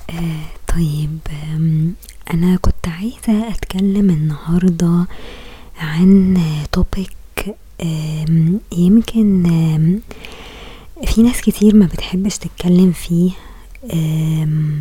آه طيب آم، أنا كنت عايزة أتكلم النهاردة عن توبيك يمكن آم، في ناس كتير ما بتحبش تتكلم فيه آم،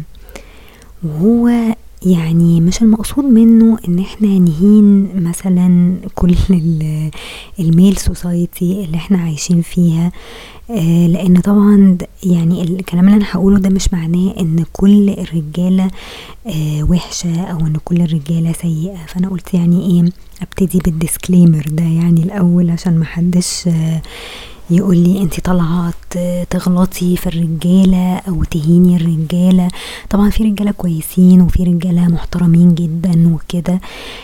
وهو يعني مش المقصود منه ان احنا نهين مثلا كل ال- الميل سوسايتي اللي احنا عايشين فيها آه، لان طبعا د- يعني الكلام اللي انا هقوله ده مش معناه ان كل الرجاله آه، وحشه او ان كل الرجاله سيئه فانا قلت يعني ايه ابتدي بالديسكليمر ده يعني الاول عشان محدش آه، يقول لي انت طالعه ت- تغلطي في الرجاله او تهيني الرجاله طبعا في رجاله كويسين وفي رجاله محترمين جدا وكده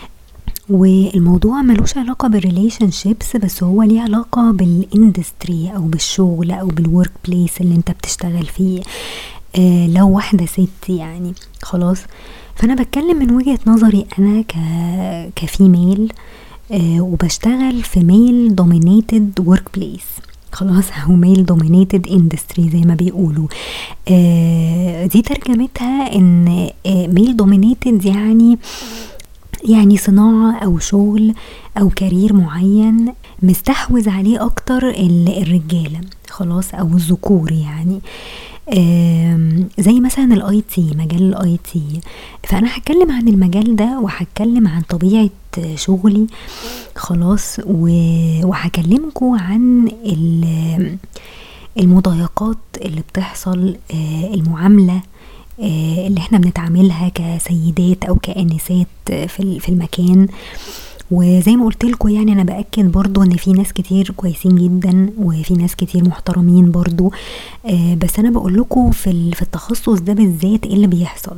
والموضوع ملوش علاقة بالريليشن شيبس بس هو ليه علاقة بالاندستري او بالشغل او بالورك بليس اللي انت بتشتغل فيه آه لو واحدة ست يعني خلاص فانا بتكلم من وجهة نظري انا ك كفيميل آه وبشتغل في ميل دومينيتد ورك بليس خلاص او ميل دومينيتد اندستري زي ما بيقولوا آه دي ترجمتها ان ميل دومينيتد يعني يعني صناعة أو شغل أو كارير معين مستحوذ عليه أكتر ال- الرجالة خلاص أو الذكور يعني آم، زي مثلا الاي تي مجال الاي تي فانا هتكلم عن المجال ده وهتكلم عن طبيعة شغلي خلاص و- وهكلمكم عن ال- المضايقات اللي بتحصل آه، المعاملة آه، اللي احنا بنتعاملها كسيدات او كانسات في ال- في المكان وزي ما قلت لكم يعني انا باكد برضو ان في ناس كتير كويسين جدا وفي ناس كتير محترمين برضو آه، بس انا بقول لكم في ال- في التخصص ده بالذات ايه اللي بيحصل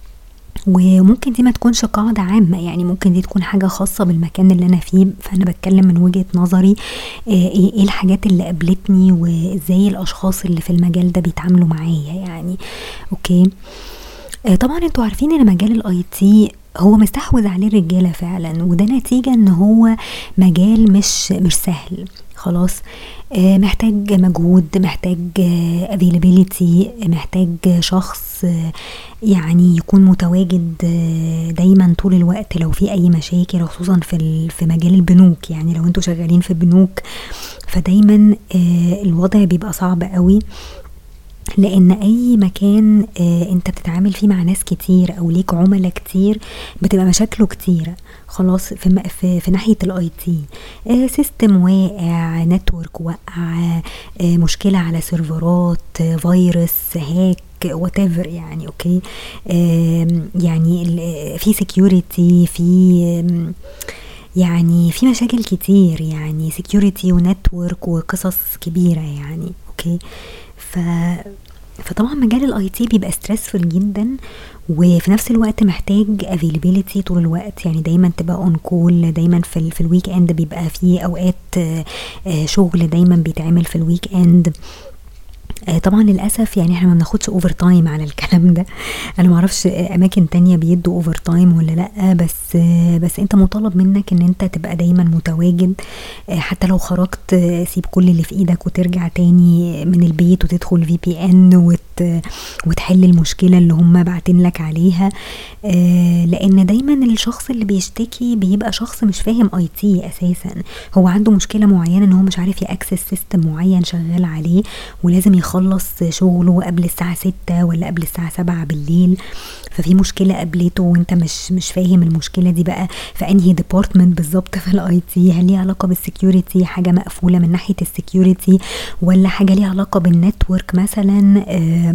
وممكن دي ما تكونش قاعدة عامة يعني ممكن دي تكون حاجة خاصة بالمكان اللي أنا فيه فأنا بتكلم من وجهة نظري آه، ايه إيه الحاجات اللي قابلتني وازاي الأشخاص اللي في المجال ده بيتعاملوا معايا يعني أوكي آه، طبعا انتوا عارفين ان مجال الاي تي هو مستحوذ عليه الرجاله فعلا وده نتيجه ان هو مجال مش مش سهل خلاص آه، محتاج مجهود محتاج افيلابيليتي محتاج شخص آه، يعني يكون متواجد آه، دايما طول الوقت لو في اي مشاكل خصوصا في ال- في مجال البنوك يعني لو انتوا شغالين في بنوك فدايما آه، الوضع بيبقى صعب قوي لان اي مكان آه انت بتتعامل فيه مع ناس كتير او ليك عملاء كتير بتبقى مشاكله كتيره خلاص في م- في, في ناحيه الاي تي آه سيستم واقع نتورك واقع آه مشكله على سيرفرات آه فيروس هاك وات يعني اوكي آم، يعني ال- في سكيورتي في آم، يعني في مشاكل كتير يعني سكيورتي ونتورك وقصص كبيره يعني اوكي ف فطبعا مجال الاي تي بيبقى ستريسفul جدا وفي نفس الوقت محتاج افيلابيليتي طول الوقت يعني دايما تبقى اون كول دايما في ال في الويك اند بيبقى في اوقات آه، آه، شغل دايما بيتعمل في الويك اند آه، طبعا للاسف يعني احنا ما بناخدش اوفر تايم على الكلام ده انا ما اعرفش اماكن تانية بيدوا اوفر تايم ولا لا بس آه، بس انت مطالب منك ان انت تبقى دايما متواجد آه، حتى لو خرجت آه، سيب كل اللي في ايدك وترجع تاني من البيت وتدخل في بي ان وت وتحل المشكله اللي هم باعتين لك عليها آه، لان دايما الشخص اللي بيشتكي بيبقى شخص مش فاهم اي تي اساسا هو عنده مشكله معينه ان هو مش عارف ياكسس سيستم معين شغال عليه ولازم يخلص شغله قبل الساعه 6 ولا قبل الساعه 7 بالليل ففي مشكله قابلته وانت مش مش فاهم المشكله دي بقى في انهي ديبارتمنت بالظبط في الاي تي هل ليها علاقه بالسكيورتي حاجه مقفوله من ناحيه السكيورتي ولا حاجه ليها علاقه بالنتورك مثلا آه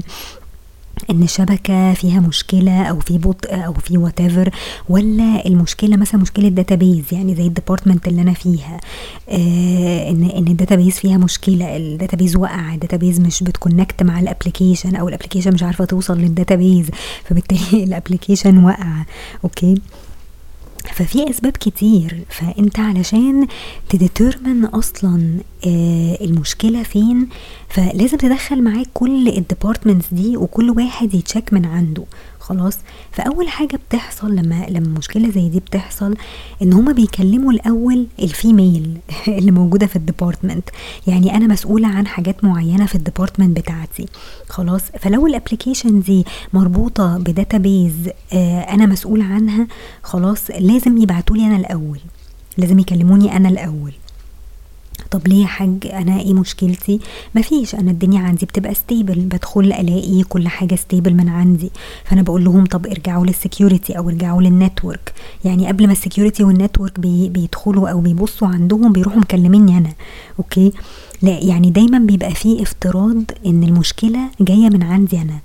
ان الشبكه فيها مشكله او في بطء او في وات ولا المشكله مثلا مشكله داتابيز يعني زي الديبارتمنت اللي انا فيها آه ان ان الداتابيز فيها مشكله الداتابيز وقع الداتابيز مش بتكونكت مع الابلكيشن او الابلكيشن مش عارفه توصل للداتابيز فبالتالي الابلكيشن وقع اوكي ففي اسباب كتير فانت علشان تديترمن اصلا آه المشكله فين فلازم تدخل معاك كل الديبارتمنتس دي وكل واحد يتشيك من عنده خلاص فاول حاجه بتحصل لما لما مشكله زي دي بتحصل ان هما بيكلموا الاول الفيميل اللي موجوده في الديبارتمنت يعني انا مسؤوله عن حاجات معينه في الديبارتمنت بتاعتي خلاص فلو الابلكيشن دي مربوطه بداتابيز آه انا مسؤوله عنها خلاص لازم يبعتوا لي انا الاول لازم يكلموني انا الاول طب ليه يا حاج انا ايه مشكلتي مفيش انا الدنيا عندي بتبقى ستيبل بدخل الاقي كل حاجه ستيبل من عندي فانا بقول لهم طب ارجعوا للسكيورتي او ارجعوا للنتورك يعني قبل ما السكيورتي والنتورك بي بيدخلوا او بيبصوا عندهم بيروحوا مكلميني انا اوكي لا يعني دايما بيبقى فيه افتراض ان المشكله جايه من عندي انا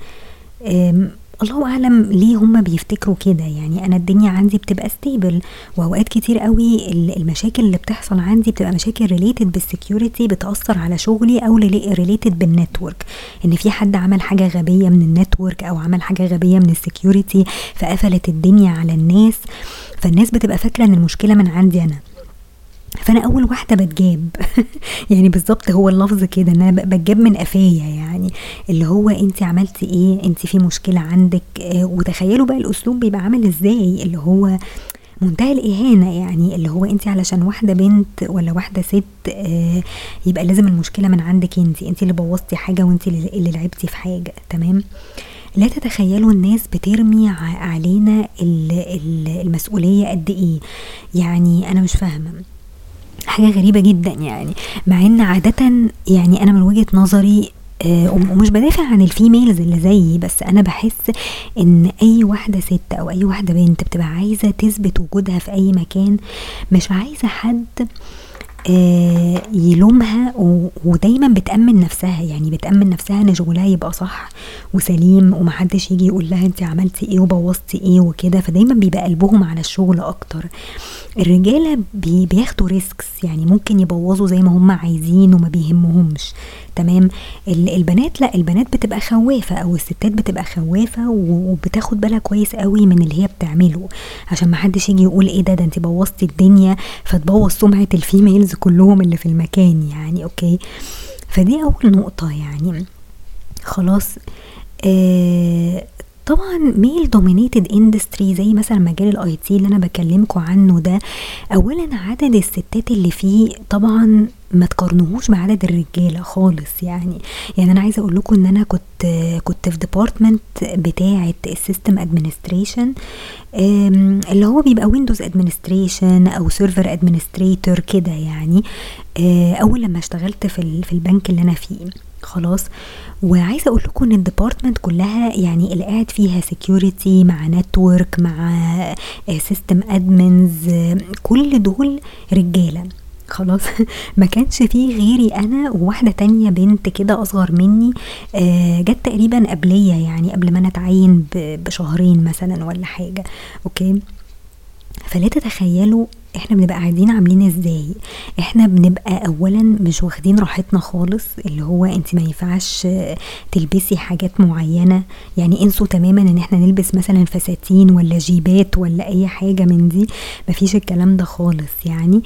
الله اعلم ليه هم بيفتكروا كده يعني انا الدنيا عندي بتبقى ستيبل واوقات كتير قوي المشاكل اللي بتحصل عندي بتبقى مشاكل ريليتد بالسكيورتي بتاثر على شغلي او ريليتد بالنتورك ان في حد عمل حاجه غبيه من النتورك او عمل حاجه غبيه من السكيورتي فقفلت الدنيا على الناس فالناس بتبقى فاكره ان المشكله من عندي انا فانا اول واحده بتجاب يعني بالظبط هو اللفظ كده ان انا بتجاب من قفايا يعني اللي هو انت عملتي ايه انت في مشكله عندك آه وتخيلوا بقى الاسلوب بيبقى عامل ازاي اللي هو منتهى الإهانة يعني اللي هو انت علشان واحدة بنت ولا واحدة ست آه يبقى لازم المشكلة من عندك انت انت اللي بوظتي حاجة وانت اللي لعبتي في حاجة تمام لا تتخيلوا الناس بترمي علينا المسؤولية قد ايه يعني انا مش فاهمة حاجة غريبة جدا يعني مع ان عادة يعني انا من وجهة نظري آه ومش بدافع عن الفيميلز اللي زيي بس انا بحس ان اي واحدة ست او اي واحدة بنت بتبقى عايزة تثبت وجودها في اي مكان مش عايزة حد آه يلومها ودايما بتأمن نفسها يعني بتأمن نفسها ان شغلها يبقى صح وسليم ومحدش يجي يقول لها انت عملتي ايه وبوظتي ايه وكده فدايما بيبقى قلبهم على الشغل اكتر الرجالة بي بياخدوا ريسكس يعني ممكن يبوظوا زي ما هم عايزين وما بيهمهمش تمام البنات لا البنات بتبقى خوافة او الستات بتبقى خوافة وبتاخد بالها كويس قوي من اللي هي بتعمله عشان ما حدش يجي يقول ايه ده ده انت بوظتي الدنيا فتبوظ سمعة الفيميلز كلهم اللي في المكان يعني اوكي فدي اول نقطة يعني خلاص آه طبعا ميل دومينيتد اندستري زي مثلا مجال الاي تي اللي انا بكلمكم عنه ده اولا عدد الستات اللي فيه طبعا ما تقارنوهوش بعدد الرجاله خالص يعني يعني انا عايزه اقول لكم ان انا كنت كنت في ديبارتمنت بتاعه السيستم ادمنستريشن اللي هو بيبقى ويندوز ادمنستريشن او سيرفر ادمنستريتور كده يعني اول لما اشتغلت في في البنك اللي انا فيه خلاص وعايزه اقول لكم ان الديبارتمنت كلها يعني اللي قاعد فيها سكيورتي مع نتورك مع سيستم ادمنز كل دول رجاله خلاص ما كانش فيه غيري انا وواحده تانية بنت كده اصغر مني آه جت تقريبا قبليه يعني قبل ما انا اتعين بشهرين مثلا ولا حاجه اوكي فلا تتخيلوا احنا بنبقى قاعدين عاملين ازاي احنا بنبقى اولا مش واخدين راحتنا خالص اللي هو انت ما ينفعش تلبسي حاجات معينه يعني انسوا تماما ان احنا نلبس مثلا فساتين ولا جيبات ولا اي حاجه من دي مفيش الكلام ده خالص يعني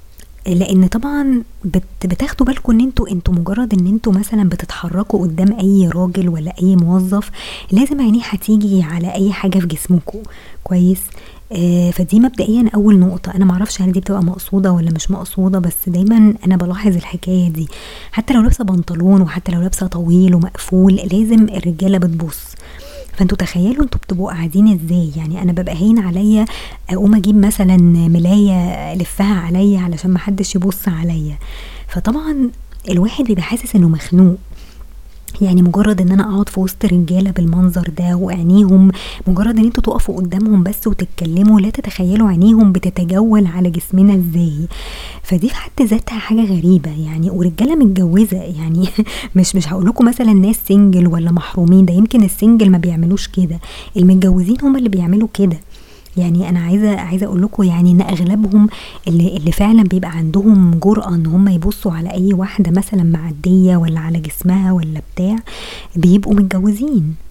لان طبعا بت بتاخدوا بالكم ان انتوا انتوا مجرد ان انتوا مثلا بتتحركوا قدام اي راجل ولا اي موظف لازم عينيه هتيجي على اي حاجه في جسمكم كويس آه فدي مبدئيا اول نقطه انا معرفش هل دي بتبقى مقصوده ولا مش مقصوده بس دايما انا بلاحظ الحكايه دي حتى لو لابسه بنطلون وحتى لو لابسه طويل ومقفول لازم الرجاله بتبص فانتوا تخيلوا انتوا بتبقوا قاعدين ازاي يعني انا ببقى هين عليا اقوم اجيب مثلا ملايه الفها عليا علشان ما حدش يبص عليا فطبعا الواحد بيبقى حاسس انه مخنوق يعني مجرد ان انا اقعد في وسط رجاله بالمنظر ده وعينيهم مجرد ان انتوا تقفوا قدامهم بس وتتكلموا لا تتخيلوا عينيهم بتتجول على جسمنا ازاي فدي في حد ذاتها حاجه غريبه يعني ورجاله متجوزه يعني مش مش هقول لكم مثلا ناس سنجل ولا محرومين ده يمكن السنجل ما بيعملوش كده المتجوزين هم اللي بيعملوا كده يعني انا عايزه عايزه اقول لكم يعني ان اغلبهم اللي اللي فعلا بيبقى عندهم جرأه ان هم يبصوا على اي واحده مثلا معديه ولا على جسمها ولا بتاع بيبقوا متجوزين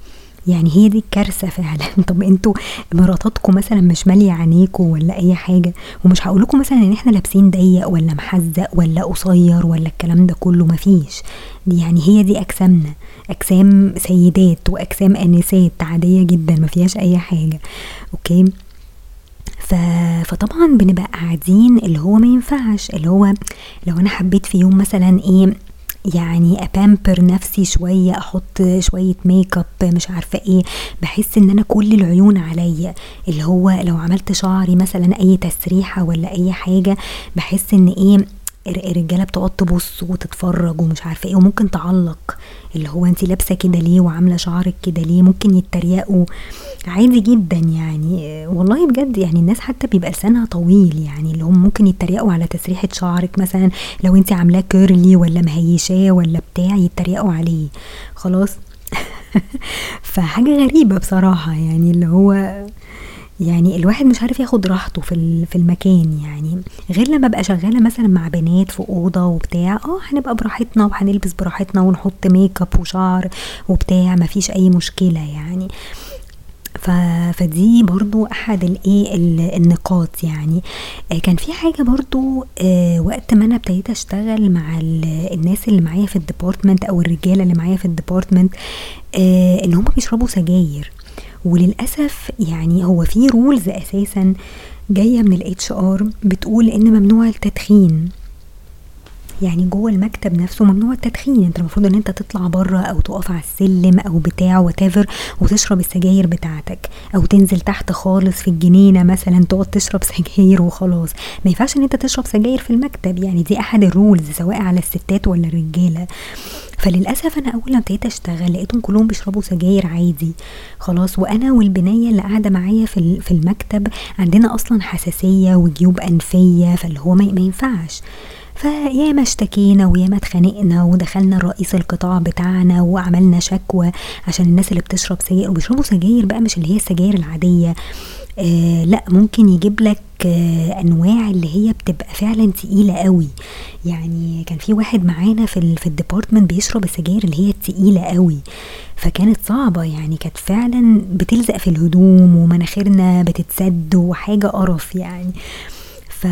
يعني هي دي الكارثة فعلا طب انتوا مراتاتكم مثلا مش مالية عينيكوا ولا اي حاجة ومش هقولكم مثلا ان احنا لابسين ضيق ولا محزق ولا قصير ولا الكلام ده كله مفيش يعني هي دي اجسامنا اجسام سيدات واجسام انسات عادية جدا مفيهاش اي حاجة اوكي ف... فطبعا بنبقى قاعدين اللي هو ما ينفعش اللي هو لو انا حبيت في يوم مثلا ايه يعني ابامبر نفسي شويه احط شويه ميك اب مش عارفه ايه بحس ان انا كل العيون عليا اللي هو لو عملت شعري مثلا اي تسريحه ولا اي حاجه بحس ان ايه الرجاله بتقعد تبص وتتفرج ومش عارفه ايه وممكن تعلق اللي هو انت لابسه كده ليه وعامله شعرك كده ليه ممكن يتريقوا عادي جدا يعني والله بجد يعني الناس حتى بيبقى لسانها طويل يعني اللي هم ممكن يتريقوا على تسريحه شعرك مثلا لو انت عاملاه كيرلي ولا مهيشاه ولا بتاع يتريقوا عليه خلاص فحاجه غريبه بصراحه يعني اللي هو يعني الواحد مش عارف ياخد راحته في في المكان يعني غير لما ابقى شغاله مثلا مع بنات في اوضه وبتاع اه هنبقى براحتنا وهنلبس براحتنا ونحط ميك اب وشعر وبتاع مفيش اي مشكله يعني ف... فدي برضو احد الايه النقاط يعني آه كان في حاجه برضو آه وقت ما انا ابتديت اشتغل مع الناس اللي معايا في الديبارتمنت او الرجاله اللي معايا في الديبارتمنت آه ان هم بيشربوا سجاير وللاسف يعني هو في رولز اساسا جايه من الاتش ار بتقول ان ممنوع التدخين يعني جوه المكتب نفسه ممنوع التدخين انت المفروض ان انت تطلع بره او تقف على السلم او بتاع وتافر وتشرب السجاير بتاعتك او تنزل تحت خالص في الجنينه مثلا تقعد تشرب سجاير وخلاص ما ينفعش ان انت تشرب سجاير في المكتب يعني دي احد الرولز سواء على الستات ولا الرجاله فللاسف انا اول ما ابتديت اشتغل لقيتهم كلهم بيشربوا سجاير عادي خلاص وانا والبنيه اللي قاعده معايا في في المكتب عندنا اصلا حساسيه وجيوب انفيه فاللي هو ما ينفعش فياما اشتكينا وياما اتخانقنا ودخلنا رئيس القطاع بتاعنا وعملنا شكوى عشان الناس اللي بتشرب سجاير وبيشربوا سجاير بقى مش اللي هي السجاير العاديه آه لا ممكن يجيب لك آه انواع اللي هي بتبقى فعلا تقيله قوي يعني كان في واحد معانا في ال في الديبارتمنت بيشرب السجاير اللي هي التقيله قوي فكانت صعبه يعني كانت فعلا بتلزق في الهدوم ومناخيرنا بتتسد وحاجه قرف يعني ف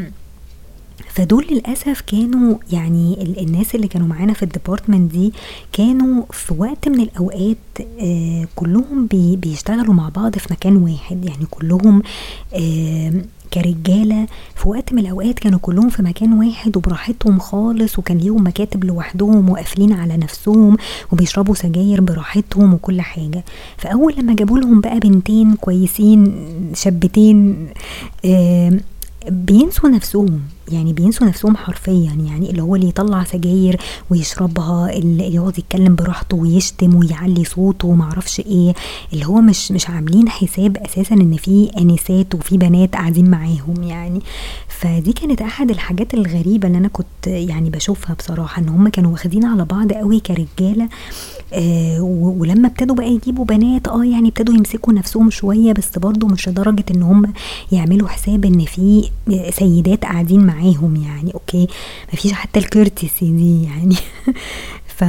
فدول للاسف كانوا يعني الناس اللي كانوا معانا في الديبارتمنت دي كانوا في وقت من الاوقات آه كلهم بي بيشتغلوا مع بعض في مكان واحد يعني كلهم آه كرجاله في وقت من الاوقات كانوا كلهم في مكان واحد وبراحتهم خالص وكان ليهم مكاتب لوحدهم وقافلين على نفسهم وبيشربوا سجاير براحتهم وكل حاجه فاول لما جابوا لهم بقى بنتين كويسين شابتين آه بينسوا نفسهم يعني بينسوا نفسهم حرفيا يعني اللي هو اللي يطلع سجاير ويشربها اللي يقعد يتكلم براحته ويشتم ويعلي صوته ومعرفش ايه اللي هو مش مش عاملين حساب اساسا ان في انسات وفي بنات قاعدين معاهم يعني فدي كانت احد الحاجات الغريبه اللي انا كنت يعني بشوفها بصراحه ان هم كانوا واخدين على بعض قوي كرجاله آه ولما ابتدوا بقى يجيبوا بنات اه يعني ابتدوا يمسكوا نفسهم شويه بس برضه مش لدرجه ان هم يعملوا حساب ان في سيدات قاعدين معاهم يعني اوكي مفيش حتى الكورتيسي دي يعني ف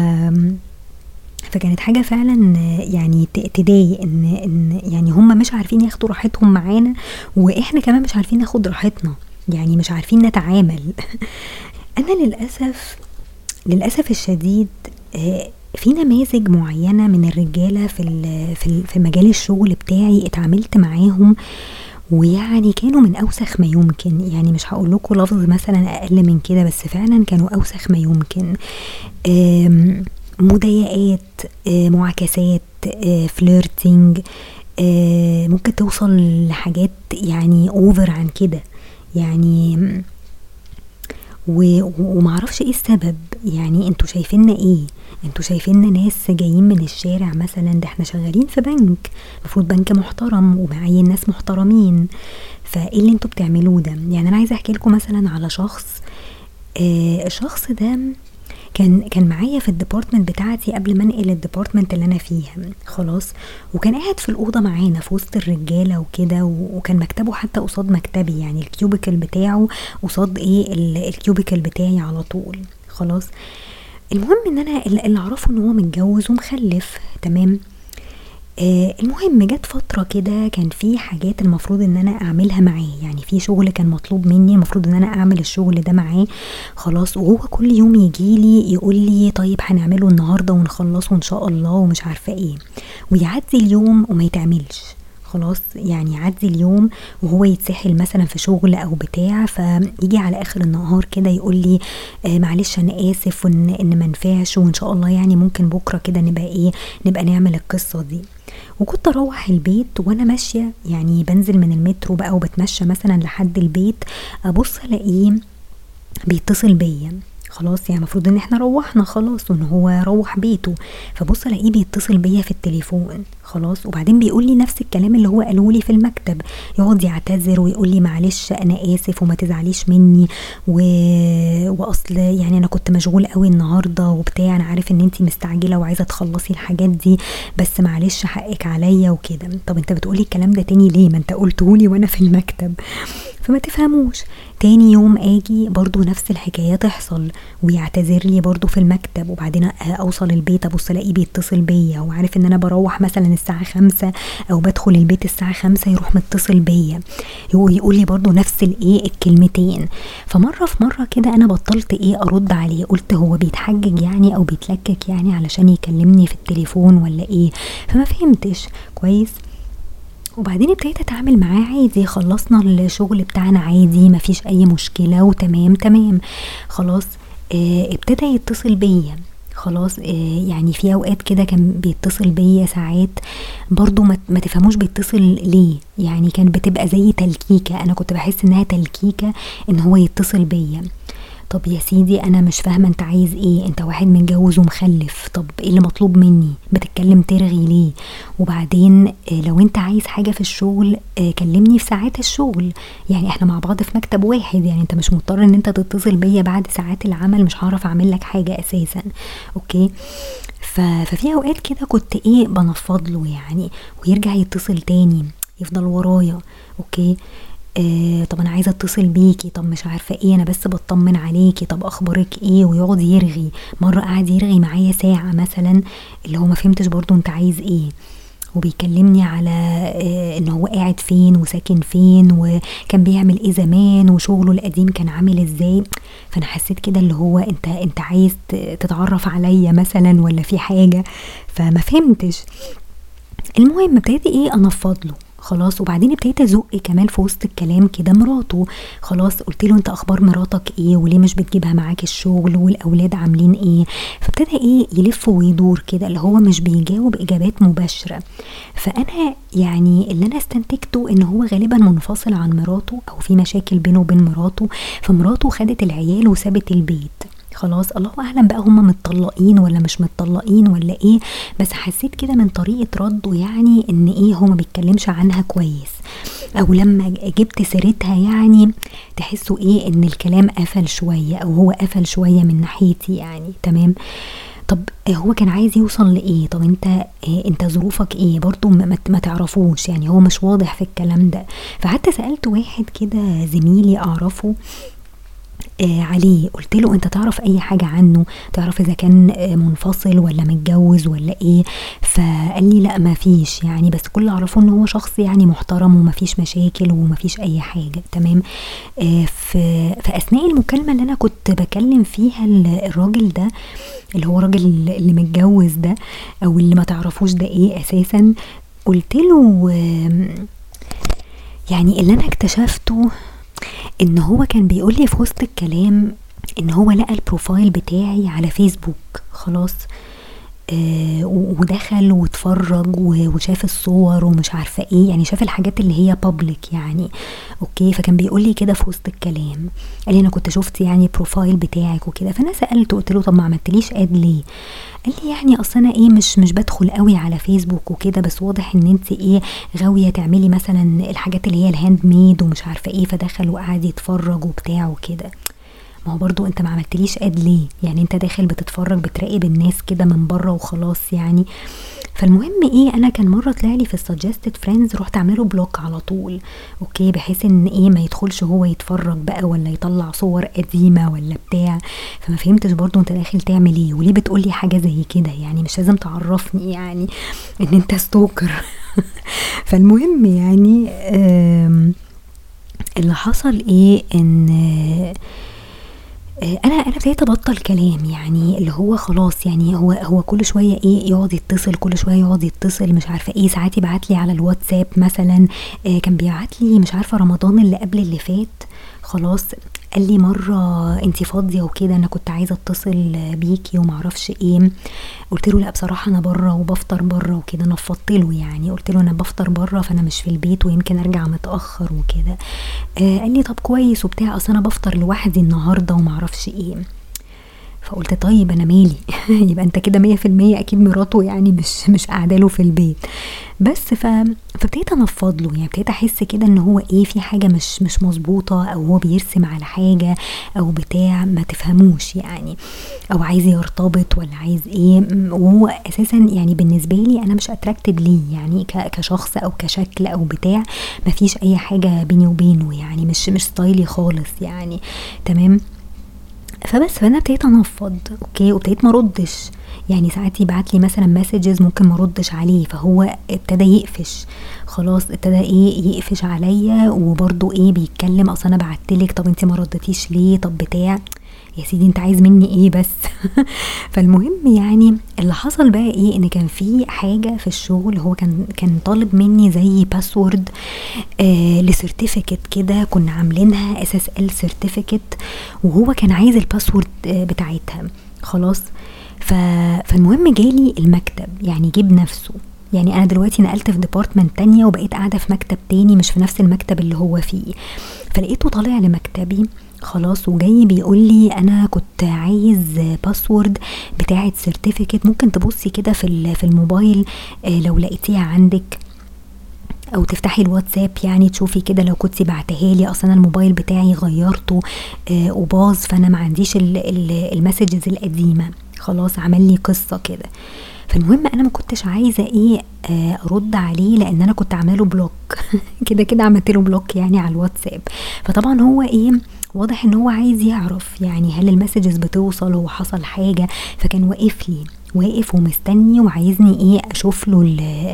فكانت حاجة فعلا يعني تضايق ان ان يعني هم مش عارفين ياخدوا راحتهم معانا واحنا كمان مش عارفين ناخد راحتنا يعني مش عارفين نتعامل انا للاسف للاسف الشديد في نماذج معينة من الرجالة في في في مجال الشغل بتاعي اتعاملت معاهم ويعني كانوا من اوسخ ما يمكن يعني مش هقول لكم لفظ مثلا اقل من كده بس فعلا كانوا اوسخ ما يمكن مضايقات معاكسات فليرتنج ممكن توصل لحاجات يعني اوفر عن كده يعني ومعرفش ايه السبب يعني انتوا شايفيننا ايه انتوا شايفيننا ناس جايين من الشارع مثلا ده احنا شغالين في بنك المفروض بنك محترم ومعين ناس محترمين فايه اللي انتوا بتعملوه ده يعني انا عايزه احكي لكم مثلا على شخص آه الشخص ده كان كان معايا في الديبارتمنت بتاعتي قبل ما انقل الديبارتمنت اللي انا فيها خلاص وكان قاعد في الاوضه معانا في وسط الرجاله وكده وكان مكتبه حتى قصاد مكتبي يعني الكيوبيكل بتاعه قصاد ايه الكيوبيكل بتاعي على طول خلاص المهم ان انا اللي اعرفه ان هو متجوز ومخلف تمام آه المهم جت فترة كده كان في حاجات المفروض ان انا اعملها معاه يعني في شغل كان مطلوب مني المفروض ان انا اعمل الشغل ده معاه خلاص وهو كل يوم يجيلي يقول لي طيب هنعمله النهارده ونخلصه ان شاء الله ومش عارفه ايه ويعدي اليوم وما يتعملش خلاص يعني يعدي اليوم وهو يتسحل مثلا في شغل او بتاع فيجي على اخر النهار كده يقول لي آه معلش انا اسف وان ان منفعش وان شاء الله يعني ممكن بكره كده نبقى ايه نبقى نعمل القصه دي وكنت اروح البيت وانا ماشيه يعني بنزل من المترو بقى وبتمشى مثلا لحد البيت ابص الاقيه بيتصل بيا خلاص يعني المفروض ان احنا روحنا خلاص وان هو روح بيته فبص الاقيه بيتصل بيا في التليفون خلاص وبعدين بيقول لي نفس الكلام اللي هو قاله لي في المكتب يقعد يعتذر ويقول لي معلش انا اسف وما تزعليش مني و... واصل يعني انا كنت مشغول قوي النهارده وبتاع انا عارف ان انت مستعجله وعايزه تخلصي الحاجات دي بس معلش حقك عليا وكده طب انت بتقولي الكلام ده تاني ليه ما انت قلته لي وانا في المكتب فما تفهموش تاني يوم اجي برضو نفس الحكايه تحصل ويعتذر لي برضو في المكتب وبعدين اوصل البيت ابص الاقيه بيتصل بيا وعارف ان انا بروح مثلا الساعه خمسة او بدخل البيت الساعه خمسة يروح متصل بيا يقول لي برضو نفس الايه الكلمتين فمره في مره كده انا بطلت ايه ارد عليه قلت هو بيتحجج يعني او بيتلكك يعني علشان يكلمني في التليفون ولا ايه فما فهمتش كويس وبعدين ابتديت اتعامل معاه عادي خلصنا الشغل بتاعنا عادي مفيش اي مشكله وتمام تمام خلاص اه ابتدى يتصل بيا خلاص اه يعني في اوقات كده كان بيتصل بيا ساعات برضو ما تفهموش بيتصل ليه يعني كان بتبقى زي تلكيكه انا كنت بحس انها تلكيكه ان هو يتصل بيا طب يا سيدي انا مش فاهمه انت عايز ايه انت واحد متجوز ومخلف طب ايه اللي مطلوب مني بتتكلم ترغي ليه وبعدين لو انت عايز حاجه في الشغل كلمني في ساعات الشغل يعني احنا مع بعض في مكتب واحد يعني انت مش مضطر ان انت تتصل بيا بعد ساعات العمل مش هعرف اعمل لك حاجه اساسا اوكي ففي اوقات كده كنت ايه بنفض له يعني ويرجع يتصل تاني يفضل ورايا اوكي آه طب انا عايزه اتصل بيكي طب مش عارفه ايه انا بس بطمن عليكي طب اخبارك ايه ويقعد يرغي مره قعد يرغي معايا ساعه مثلا اللي هو ما فهمتش برضو انت عايز ايه وبيكلمني على آه ان هو قاعد فين وساكن فين وكان بيعمل ايه زمان وشغله القديم كان عامل ازاي فانا حسيت كده اللي هو انت انت عايز تتعرف عليا مثلا ولا في حاجه فما فهمتش المهم ابتديت ايه انفض له خلاص وبعدين ابتديت ازق كمان في وسط الكلام كده مراته خلاص قلت له انت اخبار مراتك ايه وليه مش بتجيبها معاك الشغل والاولاد عاملين ايه فابتدى ايه يلف ويدور كده اللي هو مش بيجاوب اجابات مباشره فانا يعني اللي انا استنتجته ان هو غالبا منفصل عن مراته او في مشاكل بينه وبين مراته فمراته خدت العيال وسابت البيت خلاص الله اعلم بقى هما متطلقين ولا مش متطلقين ولا ايه بس حسيت كده من طريقه رده يعني ان ايه هو ما بيتكلمش عنها كويس او لما جبت سيرتها يعني تحسوا ايه ان الكلام قفل شويه او هو قفل شويه من ناحيتي يعني تمام طب هو كان عايز يوصل لايه طب انت إيه انت ظروفك ايه برضو ما, ما تعرفوش يعني هو مش واضح في الكلام ده فحتى سالت واحد كده زميلي اعرفه آه عليه قلت له انت تعرف اي حاجه عنه تعرف اذا كان آه منفصل ولا متجوز ولا ايه فقال لي لا ما فيش يعني بس كل اللي اعرفه ان هو شخص يعني محترم وما فيش مشاكل وما فيش اي حاجه تمام آه في, في اثناء المكالمه اللي انا كنت بكلم فيها الراجل ده اللي هو راجل اللي متجوز ده او اللي ما تعرفوش ده ايه اساسا قلت له يعني اللي انا اكتشفته ان هو كان بيقول لي في وسط الكلام ان هو لقى البروفايل بتاعي على فيسبوك خلاص آه ودخل واتفرج وشاف الصور ومش عارفه ايه يعني شاف الحاجات اللي هي بابليك يعني اوكي فكان بيقول لي كده في وسط الكلام قال لي انا كنت شفت يعني بروفايل بتاعك وكده فانا سالته قلت له طب ما عملتليش اد ليه قال لي يعني اصل انا ايه مش مش بدخل قوي على فيسبوك وكده بس واضح ان انت ايه غاويه تعملي مثلا الحاجات اللي هي الهاند ميد ومش عارفه ايه فدخل وقعد يتفرج وبتاع وكده ما هو برضو انت ما عملتليش اد ليه يعني انت داخل بتتفرج بتراقب الناس كده من بره وخلاص يعني فالمهم ايه انا كان مره طلع لي في السجستد فريندز رحت اعمل له بلوك على طول اوكي بحيث ان ايه ما يدخلش هو يتفرج بقى ولا يطلع صور قديمه ولا بتاع فما فهمتش برضو انت داخل تعمل ايه وليه بتقول لي حاجه زي كده يعني مش لازم تعرفني يعني ان انت ستوكر فالمهم يعني اللي حصل ايه ان انا انا ابتديت ابطل كلام يعني اللي هو خلاص يعني هو هو كل شويه ايه يقعد يتصل كل شويه يقعد يتصل مش عارفه ايه ساعات يبعت لي على الواتساب مثلا آه كان بيبعت لي مش عارفه رمضان اللي قبل اللي فات خلاص قال لي مره انت فاضيه وكده انا كنت عايزه اتصل بيكي ومعرفش ايه قلت له لا بصراحه انا بره وبفطر بره وكده نفضت له يعني قلت له انا بفطر بره فانا مش في البيت ويمكن ارجع متاخر وكده آه قال لي طب كويس وبتاع اصل انا بفطر لوحدي النهارده ومعرفش ايه فقلت طيب انا مالي يبقى انت كده مية في المية اكيد مراته يعني مش مش قاعده له في البيت بس ف... فابتديت انفض له يعني ابتديت احس كده ان هو ايه في حاجه مش مش مظبوطه او هو بيرسم على حاجه او بتاع ما تفهموش يعني او عايز يرتبط ولا عايز ايه وهو اساسا يعني بالنسبه لي انا مش اتراكتد ليه يعني كشخص او كشكل او بتاع ما فيش اي حاجه بيني وبينه يعني مش مش ستايلي خالص يعني تمام فبس فانا ابتديت انفض اوكي وابتديت ما ردش يعني ساعات يبعت لي مثلا مسجز ممكن ما ردش عليه فهو ابتدى يقفش خلاص ابتدى ايه يقفش عليا وبرده ايه بيتكلم اصل انا بعتلك طب انت ما ردتيش ليه طب بتاع يا سيدي انت عايز مني ايه بس فالمهم يعني اللي حصل بقى ايه ان كان في حاجه في الشغل هو كان كان طالب مني زي باسورد آه لسيرتيفيكت كده كنا عاملينها اس اس ال سيرتيفيكت وهو كان عايز الباسورد آه بتاعتها خلاص ف... فالمهم جالي المكتب يعني جيب نفسه يعني انا دلوقتي نقلت في ديبارتمنت تانية وبقيت قاعده في مكتب تاني مش في نفس المكتب اللي هو فيه فلقيته طالع لمكتبي خلاص وجاي بيقول لي انا كنت عايز باسورد بتاعه سيرتيفيكت ممكن تبصي كده في في الموبايل آه لو لقيتيها عندك او تفتحي الواتساب يعني تشوفي كده لو كنتي بعتها لي اصلا الموبايل بتاعي غيرته آه وباظ فانا ما عنديش المسجز القديمه خلاص عمل لي قصه كده فالمهم انا ما كنتش عايزه ايه آه ارد عليه لان انا كنت عامله بلوك كده كده عملت له بلوك يعني على الواتساب فطبعا هو ايه واضح ان هو عايز يعرف يعني هل المسجز بتوصل هو حصل حاجه فكان واقف لي واقف ومستني وعايزني ايه اشوف له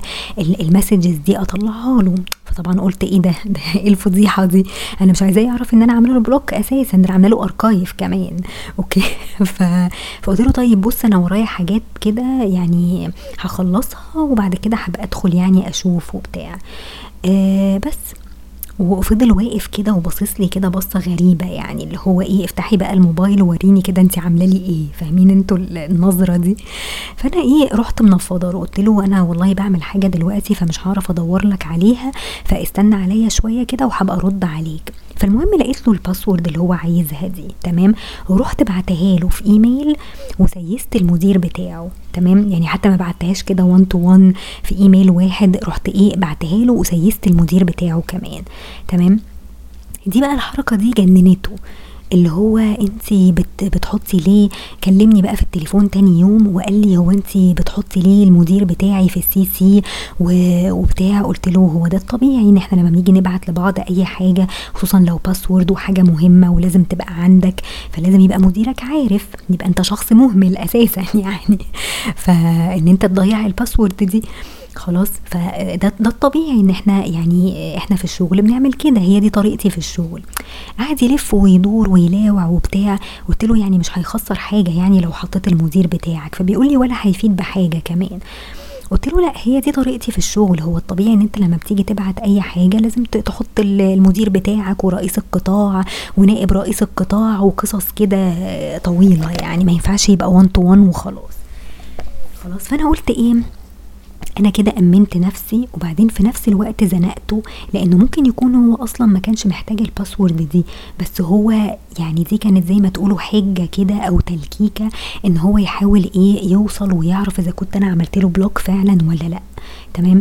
المسجز دي اطلعها له فطبعا قلت ايه ده ده ايه الفضيحه دي انا مش عايزاه يعرف ان انا عامله له بلوك اساسا ده عامله له اركايف كمان اوكي ف... فقلت له طيب بص انا ورايا حاجات كده يعني هخلصها وبعد كده هبقى ادخل يعني اشوف وبتاع آه بس وفضل واقف كده وباصص لي كده بصه غريبه يعني اللي هو ايه افتحي بقى الموبايل ووريني كده انت عامله لي ايه فاهمين انتوا النظره دي فانا ايه رحت منفضه له قلت له انا والله بعمل حاجه دلوقتي فمش هعرف ادور لك عليها فاستنى عليا شويه كده وهبقى ارد عليك فالمهم لقيت له الباسورد اللي هو عايزها دي تمام ورحت بعتها له في ايميل وسيست المدير بتاعه تمام يعني حتى ما بعتهاش كده 1 تو 1 في ايميل واحد رحت ايه بعتها له وسيست المدير بتاعه كمان تمام دي بقى الحركه دي جننته اللي هو انت بت بتحطي ليه كلمني بقى في التليفون تاني يوم وقال لي هو انت بتحطي ليه المدير بتاعي في السي سي وبتاع قلت له هو ده الطبيعي ان احنا لما بنيجي نبعت لبعض اي حاجه خصوصا لو باسورد وحاجه مهمه ولازم تبقى عندك فلازم يبقى مديرك عارف يبقى انت شخص مهمل اساسا يعني فان انت تضيع الباسورد دي خلاص فده ده الطبيعي ان احنا يعني احنا في الشغل بنعمل كده هي دي طريقتي في الشغل قعد يلف ويدور ويلاوع وبتاع قلت له يعني مش هيخسر حاجه يعني لو حطيت المدير بتاعك فبيقول لي ولا هيفيد بحاجه كمان قلت له لا هي دي طريقتي في الشغل هو الطبيعي ان انت لما بتيجي تبعت اي حاجه لازم تحط المدير بتاعك ورئيس القطاع ونائب رئيس القطاع وقصص كده طويله يعني ما ينفعش يبقى 1 تو 1 وخلاص خلاص فانا قلت ايه انا كده امنت نفسي وبعدين في نفس الوقت زنقته لانه ممكن يكون هو اصلا ما كانش محتاج الباسورد دي بس هو يعني دي كانت زي ما تقولوا حجه كده او تلكيكه ان هو يحاول ايه يوصل ويعرف اذا كنت انا عملت له بلوك فعلا ولا لا تمام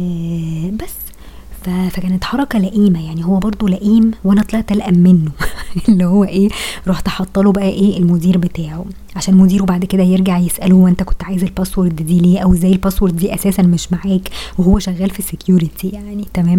آه بس فكانت حركة لئيمة يعني هو برضو لئيم وانا طلعت الأم منه اللي هو ايه رحت حاطه له بقى ايه المدير بتاعه عشان مديره بعد كده يرجع يساله هو انت كنت عايز الباسورد دي ليه او ازاي الباسورد دي اساسا مش معاك وهو شغال في السكيورتي يعني تمام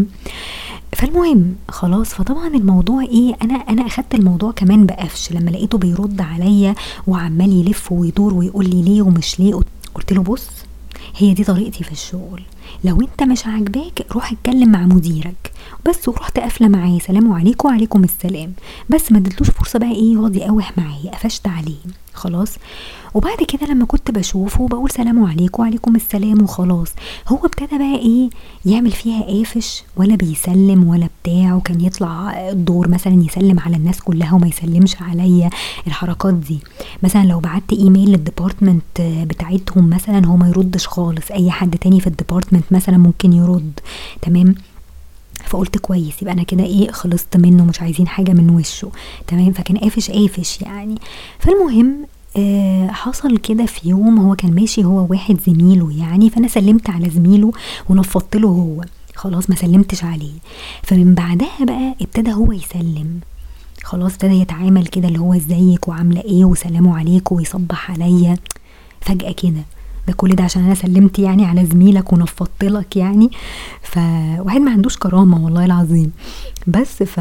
فالمهم خلاص فطبعا الموضوع ايه انا انا اخدت الموضوع كمان بقفش لما لقيته بيرد عليا وعمال يلف ويدور ويقول لي ليه ومش ليه قلت له بص هي دي طريقتي في الشغل لو انت مش عاجباك روح اتكلم مع مديرك بس ورحت قافله معاه سلام عليكم وعليكم السلام بس ما اديتلوش فرصه بقى ايه يقعد يقاوح معايا قفشت عليه خلاص وبعد كده لما كنت بشوفه بقول سلام عليكم وعليكم السلام وخلاص هو ابتدى بقى ايه يعمل فيها قافش ولا بيسلم ولا بتاع وكان يطلع الدور مثلا يسلم على الناس كلها وما يسلمش عليا الحركات دي مثلا لو بعت ايميل للديبارتمنت بتاعتهم مثلا هو ما يردش خالص اي حد تاني في الديبارتمنت مثلا ممكن يرد تمام فقلت كويس يبقى انا كده ايه خلصت منه مش عايزين حاجه من وشه تمام فكان قافش قافش يعني فالمهم آه حصل كده في يوم هو كان ماشي هو واحد زميله يعني فانا سلمت على زميله ونفضت له هو خلاص ما سلمتش عليه فمن بعدها بقى ابتدى هو يسلم خلاص ابتدى يتعامل كده اللي هو ازيك وعامله ايه وسلام عليكم ويصبح عليا فجاه كده ده كل ده عشان انا سلمت يعني على زميلك ونفضت لك يعني فواحد ما عندوش كرامه والله العظيم بس ف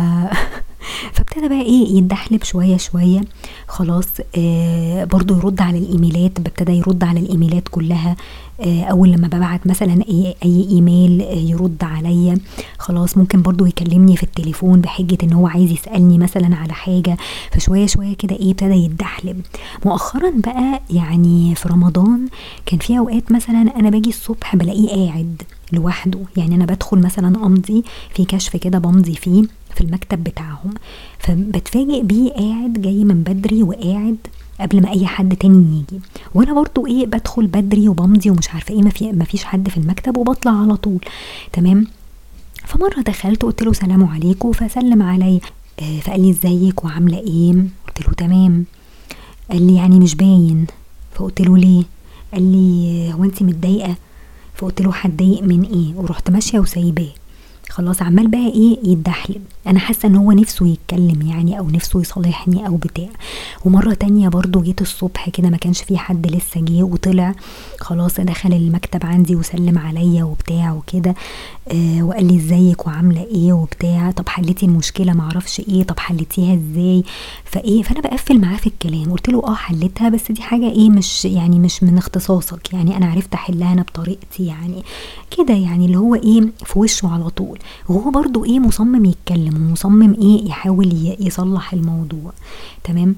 فابتدى بقى ايه يتدحلب شويه شويه خلاص آه برضو يرد على الايميلات ابتدى يرد على الايميلات كلها آه اول لما ببعت مثلا اي, أي ايميل آه يرد عليا خلاص ممكن برضو يكلمني في التليفون بحجه ان هو عايز يسالني مثلا على حاجه فشويه شويه كده ايه ابتدى يتدحلب مؤخرا بقى يعني في رمضان كان في اوقات مثلا انا باجي الصبح بلاقيه قاعد لوحده يعني انا بدخل مثلا امضي في كشف كده بمضي فيه في المكتب بتاعهم فبتفاجئ بيه قاعد جاي من بدري وقاعد قبل ما اي حد تاني يجي وانا برضو ايه بدخل بدري وبمضي ومش عارفه ايه مفي مفيش حد في المكتب وبطلع على طول تمام فمره دخلت قلت له سلام عليكم فسلم علي آه فقال لي ازيك وعامله ايه قلت له تمام قال لي يعني مش باين فقلت له ليه قال لي هو انت متضايقه فقلت له هتضايق من ايه ورحت ماشيه وسايباه خلاص عمال بقى ايه يتدحلب انا حاسه ان هو نفسه يتكلم يعني او نفسه يصالحني او بتاع ومره تانية برضو جيت الصبح كده ما كانش في حد لسه جه وطلع خلاص دخل المكتب عندي وسلم عليا وبتاع وكده آه وقال لي ازيك وعامله ايه وبتاع طب حليتي المشكله معرفش ايه طب حليتيها ازاي فايه فانا بقفل معاه في الكلام قلت له اه حليتها بس دي حاجه ايه مش يعني مش من اختصاصك يعني انا عرفت احلها انا بطريقتي يعني كده يعني اللي هو ايه في وشه على طول وهو برضو ايه مصمم يتكلم ومصمم ايه يحاول يصلح الموضوع تمام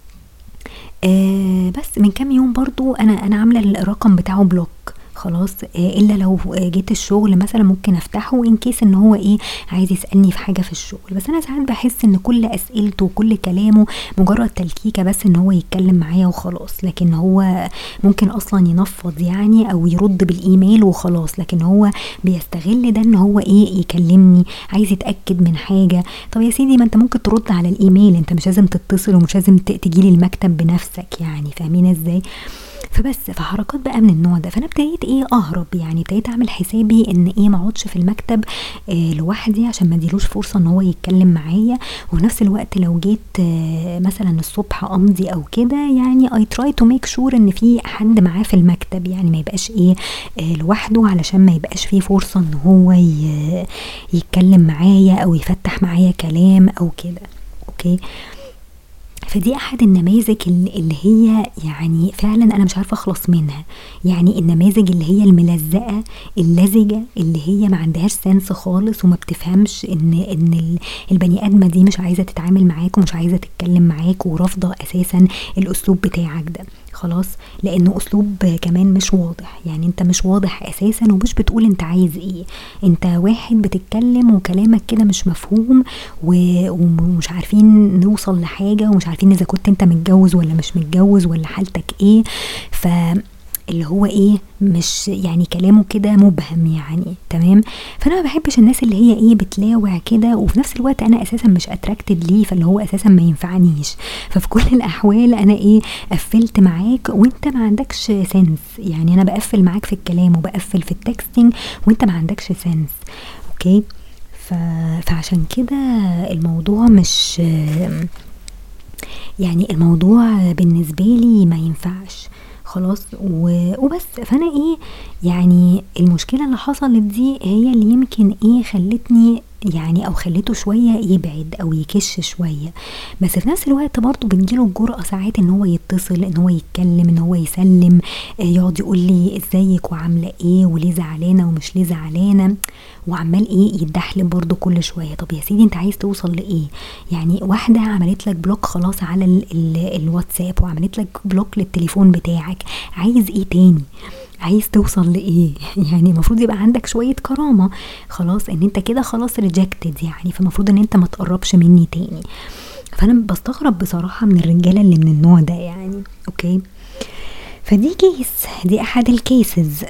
آه بس من كام يوم برضو انا انا عامله الرقم بتاعه بلوك خلاص آه الا لو جيت الشغل مثلا ممكن افتحه ان كيس ان هو ايه عايز يسالني في حاجه في الشغل بس انا ساعات بحس ان كل اسئلته وكل كلامه مجرد تلكيكه بس ان هو يتكلم معايا وخلاص لكن هو ممكن اصلا ينفض يعني او يرد بالايميل وخلاص لكن هو بيستغل ده ان هو ايه يكلمني عايز يتاكد من حاجه طب يا سيدي ما انت ممكن ترد على الايميل انت مش لازم تتصل ومش لازم تجيلي المكتب بنفسك يعني فاهمين ازاي فبس فحركات بقى من النوع ده فانا ابتديت ايه اهرب يعني ابتديت اعمل حسابي ان ايه ما اقعدش في المكتب آه لوحدي عشان ما اديلوش فرصه ان هو يتكلم معايا وفي نفس الوقت لو جيت آه مثلا الصبح امضي او كده يعني اي تراي تو ميك شور ان في حد معاه في المكتب يعني ما يبقاش ايه آه لوحده علشان ما يبقاش فيه فرصه ان هو يتكلم معايا او يفتح معايا كلام او كده اوكي فدي احد النماذج اللي هي يعني فعلا انا مش عارفه اخلص منها يعني النماذج اللي هي الملزقه اللزجه اللي هي ما عندهاش سنس خالص وما بتفهمش ان ان البني ادمه دي مش عايزه تتعامل معاك ومش عايزه تتكلم معاك ورافضه اساسا الاسلوب بتاعك ده خلاص لانه اسلوب كمان مش واضح يعني انت مش واضح اساسا ومش بتقول انت عايز ايه انت واحد بتتكلم وكلامك كده مش مفهوم ومش عارفين نوصل لحاجه ومش عارفين اذا كنت انت متجوز ولا مش متجوز ولا حالتك ايه ف اللي هو ايه مش يعني كلامه كده مبهم يعني تمام فانا ما بحبش الناس اللي هي ايه بتلاوع كده وفي نفس الوقت انا اساسا مش اتراكتد ليه فاللي هو اساسا ما ينفعنيش ففي كل الاحوال انا ايه قفلت معاك وانت ما عندكش سنس يعني انا بقفل معاك في الكلام وبقفل في التكستنج وانت ما عندكش سنس اوكي ف... فعشان كده الموضوع مش يعني الموضوع بالنسبة لي ما ينفعش خلاص وبس فانا ايه يعني المشكلة اللي حصلت دي هي اللي يمكن ايه خلتني يعني او خليته شوية يبعد او يكش شوية بس في نفس الوقت برضه بتجيله الجرأة ساعات ان هو يتصل ان هو يتكلم ان هو يسلم آه، يقعد يقول لي ازيك وعاملة ايه وليه زعلانة ومش ليه زعلانة وعمال ايه يتدحلب برضه كل شوية طب يا سيدي انت عايز توصل لايه يعني واحدة عملت لك بلوك خلاص على ال ال الواتساب وعملت لك بلوك للتليفون بتاعك عايز ايه تاني عايز توصل لايه يعني المفروض يبقى عندك شويه كرامه خلاص ان انت كده خلاص ريجكتد يعني فالمفروض ان انت ما تقربش مني تاني فانا بستغرب بصراحه من الرجاله اللي من النوع ده يعني اوكي فدي كيس دي احد الكيسز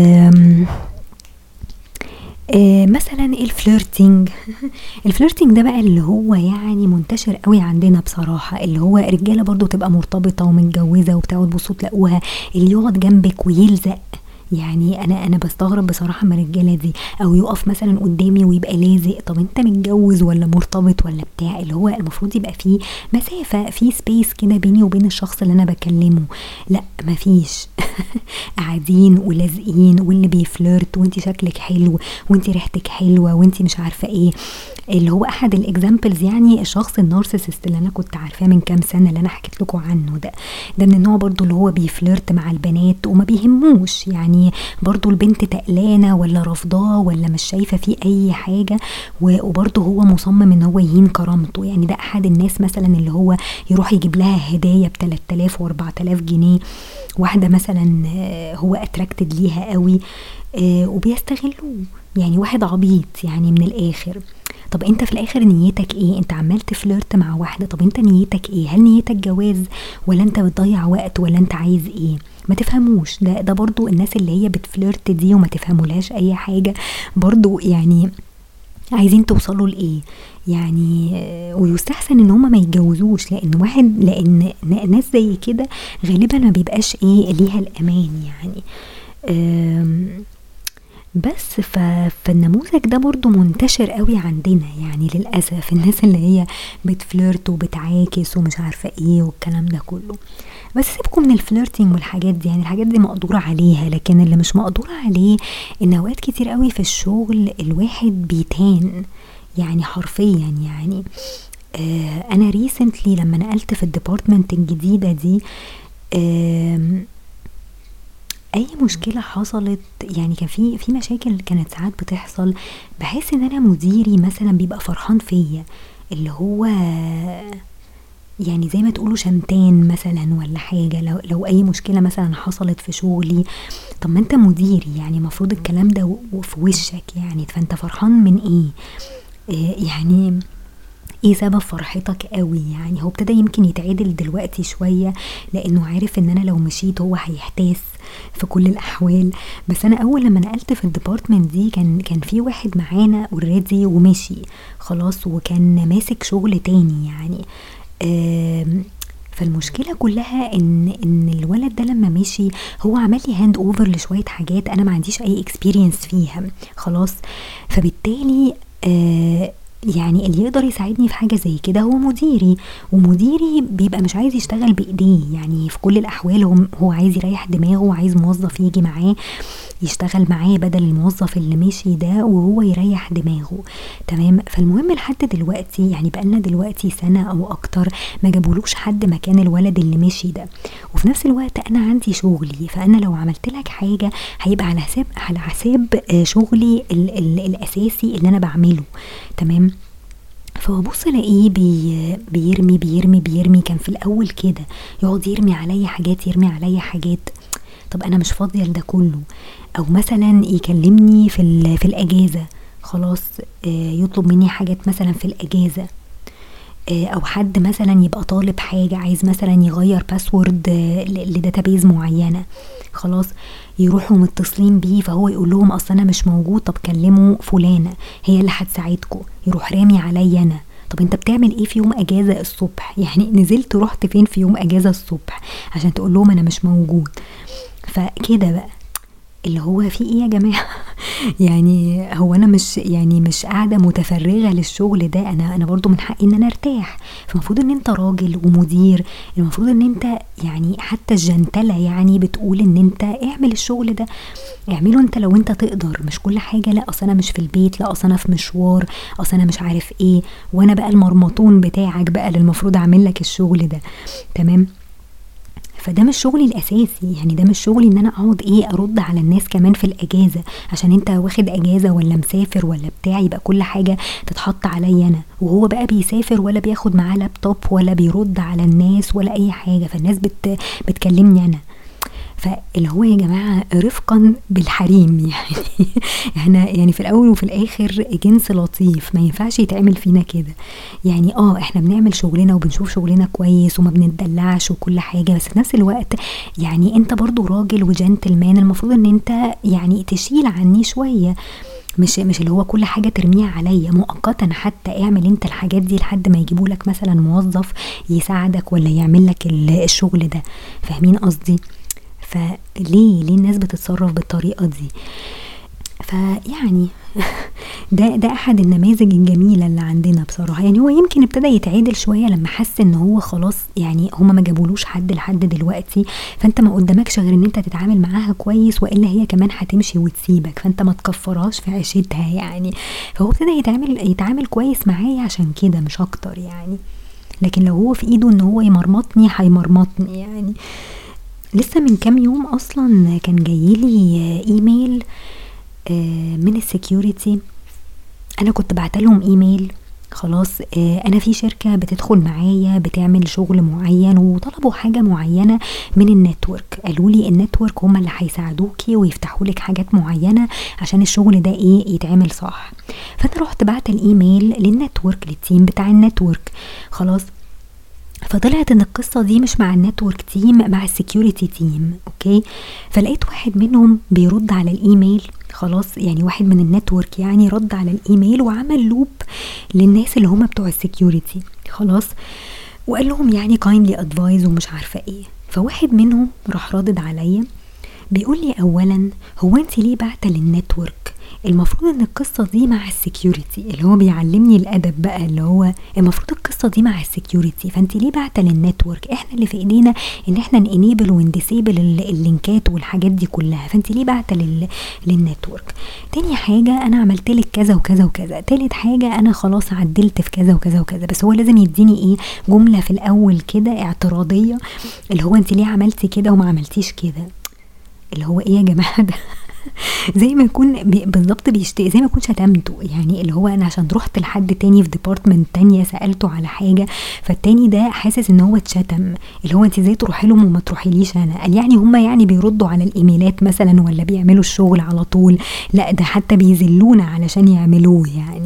آه مثلا الفليرتنج الفليرتنج ده بقى اللي هو يعني منتشر قوي عندنا بصراحة اللي هو رجالة برضو تبقى مرتبطة ومتجوزة وبتاع وتبصوا تلاقوها اللي يقعد جنبك ويلزق يعني انا انا بستغرب بصراحه من الرجاله دي او يقف مثلا قدامي ويبقى لازق طب انت متجوز ولا مرتبط ولا بتاع اللي هو المفروض يبقى فيه مسافه في سبيس كده بيني وبين الشخص اللي انا بكلمه لا مفيش قاعدين ولازقين واللي بيفلرت وانت شكلك حلو وانت ريحتك حلوه وانت مش عارفه ايه اللي هو احد الاكزامبلز يعني الشخص النارسيسست اللي انا كنت عارفاه من كام سنه اللي انا حكيت لكم عنه ده ده من النوع برضو اللي هو بيفلرت مع البنات وما بيهموش يعني برضو البنت تقلانه ولا رافضاه ولا مش شايفه فيه اي حاجه وبرضو هو مصمم ان هو يهين كرامته يعني ده احد الناس مثلا اللي هو يروح يجيب لها هدايا ب 3000 و4000 جنيه واحده مثلا آه، هو اتراكتد ليها قوي آه، وبيستغلوه يعني واحد عبيط يعني من الاخر طب انت في الاخر نيتك ايه انت عمال تفلرت مع واحده طب انت نيتك ايه هل نيتك جواز ولا انت بتضيع وقت ولا انت عايز ايه ما تفهموش ده ده برضو الناس اللي هي بتفلرت دي وما تفهمولهاش اي حاجه برضو يعني عايزين توصلوا لايه يعني ويستحسن ان هما ما يتجوزوش لان واحد لان ناس زي كده غالبا ما بيبقاش ايه ليها الامان يعني بس ف... فالنموذج ده برضو منتشر قوي عندنا يعني للأسف الناس اللي هي بتفلرت وبتعاكس ومش عارفة ايه والكلام ده كله بس سيبكم من الفليرتنج والحاجات دي يعني الحاجات دي مقدور عليها لكن اللي مش مقدور عليه ان اوقات كتير قوي في الشغل الواحد بيتان يعني حرفيا يعني آه انا ريسنتلي لما نقلت في الديبارتمنت الجديده دي آه اي مشكله حصلت يعني كان في في مشاكل كانت ساعات بتحصل بحس ان انا مديري مثلا بيبقى فرحان فيا اللي هو يعني زي ما تقولوا شمتان مثلا ولا حاجه لو لو اي مشكله مثلا حصلت في شغلي طب ما انت مديري يعني المفروض الكلام ده في وشك يعني فانت فرحان من ايه آه يعني ايه سبب فرحتك قوي يعني هو ابتدى يمكن يتعدل دلوقتي شويه لانه عارف ان انا لو مشيت هو هيحتاس في كل الاحوال بس انا اول لما نقلت في الديبارتمنت دي كان كان في واحد معانا اوريدي ومشي خلاص وكان ماسك شغل تاني يعني فالمشكله كلها ان ان الولد ده لما مشي هو عمل لي هاند اوفر لشويه حاجات انا ما عنديش اي اكسبيرينس فيها خلاص فبالتالي آه يعني اللي يقدر يساعدني في حاجه زي كده هو مديري ومديري بيبقى مش عايز يشتغل بايديه يعني في كل الاحوال هو, هو عايز يريح دماغه وعايز موظف يجي معاه يشتغل معاه بدل الموظف اللي مشي ده وهو يريح دماغه تمام فالمهم لحد دلوقتي يعني بقالنا دلوقتي سنة او اكتر ما جابولوش حد مكان الولد اللي مشي ده وفي نفس الوقت انا عندي شغلي فانا لو عملت لك حاجة هيبقى على حساب على حساب آه، شغلي ال ال الاساسي اللي انا بعمله تمام فببص الاقيه بي بيرمي بيرمي بيرمي كان في الاول كده يقعد يرمي عليا حاجات يرمي عليا حاجات طب انا مش فاضيه لده كله او مثلا يكلمني في في الاجازه خلاص آه، يطلب مني حاجات مثلا في الاجازه آه، او حد مثلا يبقى طالب حاجه عايز مثلا يغير باسورد آه، لداتابيز معينه خلاص يروحوا متصلين بيه فهو يقول لهم اصل انا مش موجود طب كلموا فلانه هي اللي هتساعدكم يروح رامي عليا انا طب انت بتعمل ايه في يوم اجازه الصبح يعني نزلت رحت فين في يوم اجازه الصبح عشان تقول لهم انا مش موجود فكده بقى اللي هو في ايه يا جماعه يعني هو انا مش يعني مش قاعده متفرغه للشغل ده انا انا برضو من حقي ان انا ارتاح فالمفروض ان انت راجل ومدير المفروض ان انت يعني حتى الجنتله يعني بتقول ان انت اعمل الشغل ده اعمله انت لو انت تقدر مش كل حاجه لا اصل انا مش في البيت لا اصل انا في مشوار اصل انا مش عارف ايه وانا بقى المرمطون بتاعك بقى اللي المفروض اعمل لك الشغل ده تمام فده مش شغلي الاساسي يعني ده مش شغلي ان انا اقعد ايه ارد على الناس كمان في الاجازه عشان انت واخد اجازه ولا مسافر ولا بتاع يبقى كل حاجه تتحط عليا انا وهو بقى بيسافر ولا بياخد معاه لابتوب ولا بيرد على الناس ولا اي حاجه فالناس بت بتكلمني انا فاللي هو يا جماعة رفقا بالحريم يعني احنا يعني في الأول وفي الآخر جنس لطيف ما ينفعش يتعمل فينا كده يعني اه احنا بنعمل شغلنا وبنشوف شغلنا كويس وما بنتدلعش وكل حاجة بس في نفس الوقت يعني انت برضو راجل وجنتلمان المفروض ان انت يعني تشيل عني شوية مش مش اللي هو كل حاجه ترميها عليا مؤقتا حتى اعمل انت الحاجات دي لحد ما يجيبوا لك مثلا موظف يساعدك ولا يعمل لك الشغل ده فاهمين قصدي فليه ليه الناس بتتصرف بالطريقه دي فيعني ده ده احد النماذج الجميله اللي عندنا بصراحه يعني هو يمكن ابتدى يتعدل شويه لما حس ان هو خلاص يعني هما ما جابولوش حد لحد دلوقتي فانت ما قدامكش غير ان انت تتعامل معاها كويس والا هي كمان هتمشي وتسيبك فانت ما تكفرهاش في عيشتها يعني فهو ابتدى يتعامل يتعامل كويس معايا عشان كده مش اكتر يعني لكن لو هو في ايده ان هو يمرمطني هيمرمطني يعني لسه من كام يوم اصلا كان جايلي ايميل آه، من السكيورتي انا كنت بعتلهم ايميل خلاص آه، انا في شركه بتدخل معايا بتعمل شغل معين وطلبوا حاجه معينه من النتورك قالوا لي النتورك هم اللي هيساعدوكي ويفتحوا لك حاجات معينه عشان الشغل ده ايه يتعمل صح فانا رحت بعت الايميل للنتورك للتيم بتاع النتورك خلاص فطلعت ان القصه دي مش مع النتورك تيم مع السكيورتي تيم اوكي فلقيت واحد منهم بيرد على الايميل خلاص يعني واحد من النتورك يعني رد على الايميل وعمل لوب للناس اللي هم بتوع السكيورتي خلاص وقال لهم يعني كايندلي ادفايز ومش عارفه ايه فواحد منهم راح رادد عليا بيقول لي اولا هو انت ليه بعت للنتورك المفروض ان القصه دي مع السكيورتي اللي هو بيعلمني الادب بقى اللي هو المفروض القصه دي مع السكيورتي فانت ليه بعتة للنتورك احنا اللي في ايدينا ان احنا نانيبل ونديسيبل اللينكات والحاجات دي كلها فانت ليه بعتة لل... للنتورك تاني حاجه انا عملت لك كذا وكذا وكذا تالت حاجه انا خلاص عدلت في كذا وكذا وكذا بس هو لازم يديني ايه جمله في الاول كده اعتراضيه اللي هو انت ليه عملتي كده وما عملتيش كده اللي هو ايه يا جماعه ده زي ما يكون بالظبط بيشتاق زي ما يكون شتمته يعني اللي هو انا عشان رحت لحد تاني في ديبارتمنت تانية سالته على حاجه فالتاني ده حاسس ان هو اتشتم اللي هو انت ازاي تروحي لهم وما تروحيليش انا قال يعني هم يعني بيردوا على الايميلات مثلا ولا بيعملوا الشغل على طول لا ده حتى بيذلونا علشان يعملوه يعني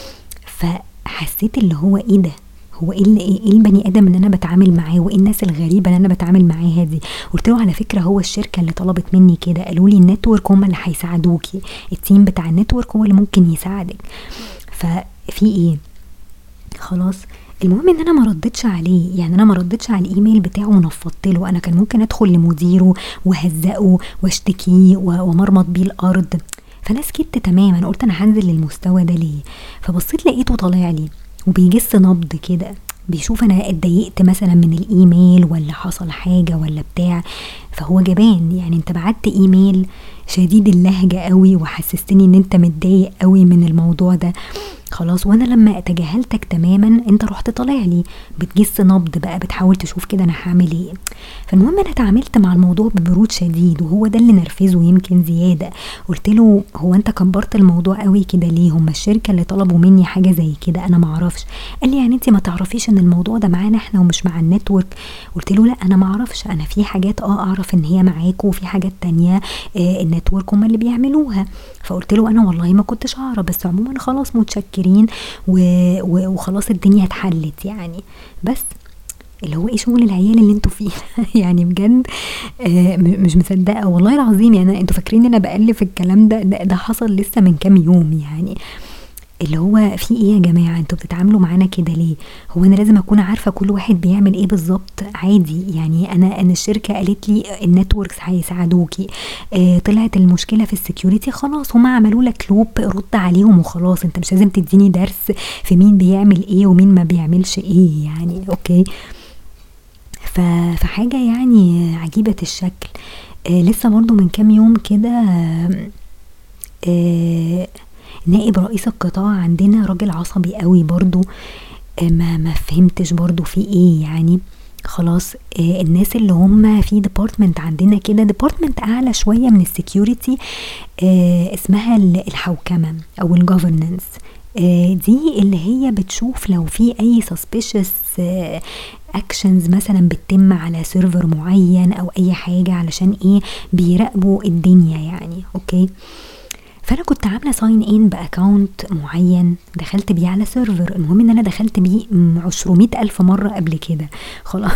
فحسيت اللي هو ايه ده هو ايه ايه البني ادم اللي انا بتعامل معاه وايه الناس الغريبه اللي انا بتعامل معاها دي قلت له على فكره هو الشركه اللي طلبت مني كده قالوا لي النتورك هم اللي هيساعدوكي التيم بتاع النتورك هو اللي ممكن يساعدك ففي ايه خلاص المهم ان انا ما ردتش عليه يعني انا ما ردتش على الايميل بتاعه ونفضت له انا كان ممكن ادخل لمديره وهزقه واشتكيه ومرمط بيه الارض فانا سكت تماما قلت انا هنزل للمستوى ده ليه فبصيت لقيته طالع لي وبيجس نبض كده بيشوف انا اتضايقت مثلا من الايميل ولا حصل حاجه ولا بتاع فهو جبان يعني انت بعت ايميل شديد اللهجه قوي وحسستني ان انت متضايق قوي من الموضوع ده خلاص وانا لما تجاهلتك تماما انت رحت طالع لي بتجس نبض بقى بتحاول تشوف كده انا هعمل ايه فالمهم انا اتعاملت مع الموضوع ببرود شديد وهو ده اللي نرفزه يمكن زياده قلت له هو انت كبرت الموضوع قوي كده ليه هم الشركه اللي طلبوا مني حاجه زي كده انا ما اعرفش قال لي يعني انت ما تعرفيش ان الموضوع ده معانا احنا ومش مع النتورك قلت له لا انا ما اعرفش انا في حاجات اه اعرف ان هي معاكوا وفي حاجات تانية آه النتورك هم اللي بيعملوها فقلت له انا والله ما كنتش اعرف بس عموما خلاص متشكرين وخلاص الدنيا اتحلت يعني بس اللي هو ايه شغل العيال اللي انتوا فيه يعني بجد آه مش مصدقه والله العظيم يعني انتوا فاكرين ان انا بالف الكلام ده, ده ده حصل لسه من كام يوم يعني اللي هو في ايه يا جماعه انتوا بتتعاملوا معانا كده ليه هو انا لازم اكون عارفه كل واحد بيعمل ايه بالظبط عادي يعني انا ان الشركه قالت لي النتوركس هيساعدوكي آه طلعت المشكله في السكيورتي خلاص هما عملوا لك لوب رد عليهم وخلاص انت مش لازم تديني درس في مين بيعمل ايه ومين ما بيعملش ايه يعني اوكي فحاجه يعني عجيبه الشكل آه لسه برضو من كام يوم كده آه نائب رئيس القطاع عندنا راجل عصبي قوي برضو آه ما ما فهمتش برضو في ايه يعني خلاص آه الناس اللي هم في ديبارتمنت عندنا كده ديبارتمنت اعلى شويه من السكيورتي آه اسمها الحوكمه او الجوفرننس آه دي اللي هي بتشوف لو في اي سسبيشس اكشنز مثلا بتتم على سيرفر معين او اي حاجه علشان ايه بيراقبوا الدنيا يعني اوكي فانا كنت عامله ساين ان باكونت معين دخلت بيه على سيرفر المهم ان انا دخلت بيه 200 الف مره قبل كده خلاص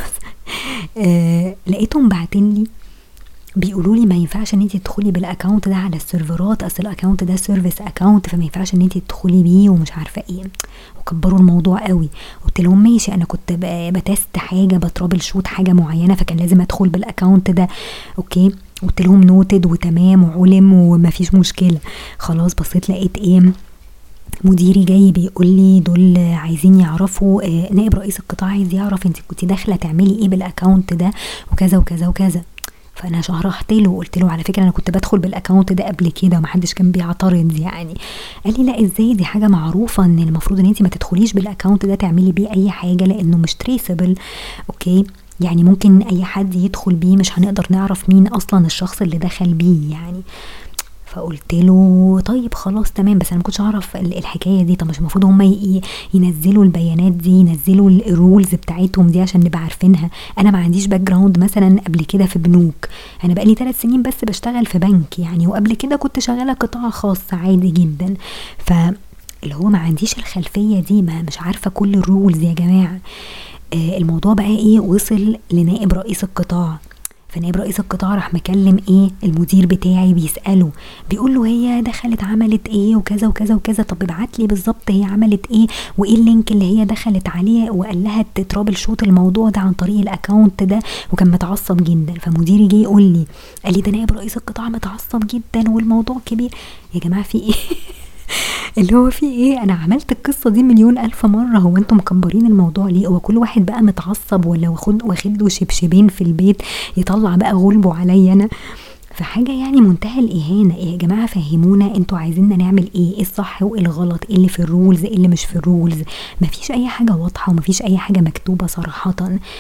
آه لقيتهم باعتين لي بيقولوا لي ما ينفعش ان انت تدخلي بالاكونت ده على السيرفرات اصل الاكونت ده سيرفيس اكونت فما ينفعش ان انت تدخلي بيه ومش عارفه ايه وكبروا الموضوع قوي قلت لهم ماشي انا كنت بتست حاجه بترابل شوت حاجه معينه فكان لازم ادخل بالاكونت ده اوكي قلت لهم نوتد وتمام وعلم ومفيش مشكله خلاص بصيت لقيت ايه مديري جاي بيقول لي دول عايزين يعرفوا آه نائب رئيس القطاع عايز يعرف انت كنت داخله تعملي ايه بالاكونت ده وكذا وكذا وكذا فانا شرحت له وقلت له على فكره انا كنت بدخل بالاكونت ده قبل كده ومحدش كان بيعترض يعني قال لي لا ازاي دي حاجه معروفه ان المفروض ان انت ما تدخليش بالاكونت ده تعملي بيه اي حاجه لانه مش تريسبل اوكي يعني ممكن اي حد يدخل بيه مش هنقدر نعرف مين اصلا الشخص اللي دخل بيه يعني فقلت له طيب خلاص تمام بس انا ما كنتش اعرف الحكايه دي طب مش المفروض هم ينزلوا البيانات دي ينزلوا الرولز بتاعتهم دي عشان نبقى عارفينها انا ما عنديش باك جراوند مثلا قبل كده في بنوك انا بقالي ثلاث سنين بس بشتغل في بنك يعني وقبل كده كنت شغاله قطاع خاص عادي جدا ف اللي هو ما عنديش الخلفيه دي ما مش عارفه كل الرولز يا جماعه آه الموضوع بقى ايه وصل لنائب رئيس القطاع فنائب رئيس القطاع راح مكلم ايه المدير بتاعي بيساله بيقول له هي دخلت عملت ايه وكذا وكذا وكذا طب ابعت لي بالظبط هي عملت ايه وايه اللينك اللي هي دخلت عليه وقال لها ترابل شوت الموضوع ده عن طريق الاكونت ده وكان متعصب جدا فمديري جه يقول لي قال لي ده نائب رئيس القطاع متعصب جدا والموضوع كبير يا جماعه في ايه اللي هو في ايه انا عملت القصه دي مليون الف مره هو انتم مكبرين الموضوع ليه هو كل واحد بقى متعصب ولا واخد واخد له شبشبين في البيت يطلع بقى غلبه عليا انا فحاجه يعني منتهى الاهانه إيه يا جماعه فهمونا انتوا عايزيننا نعمل ايه ايه الصح وايه الغلط ايه اللي في الرولز ايه اللي مش في الرولز مفيش اي حاجه واضحه ومفيش اي حاجه مكتوبه صراحه